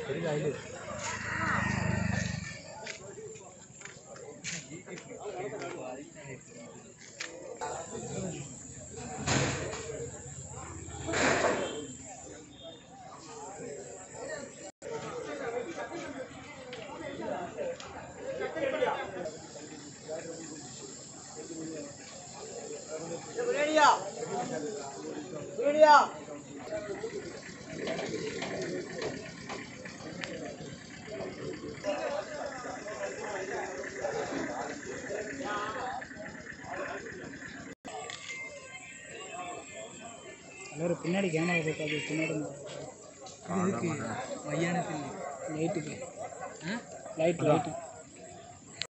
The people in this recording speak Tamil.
எல்லாரும் பின்னாடி கேமரா பார்க்காது பின்னாடி இதுக்கு மையானத்தில் லைட்டுக்கு லைட் லைட்டு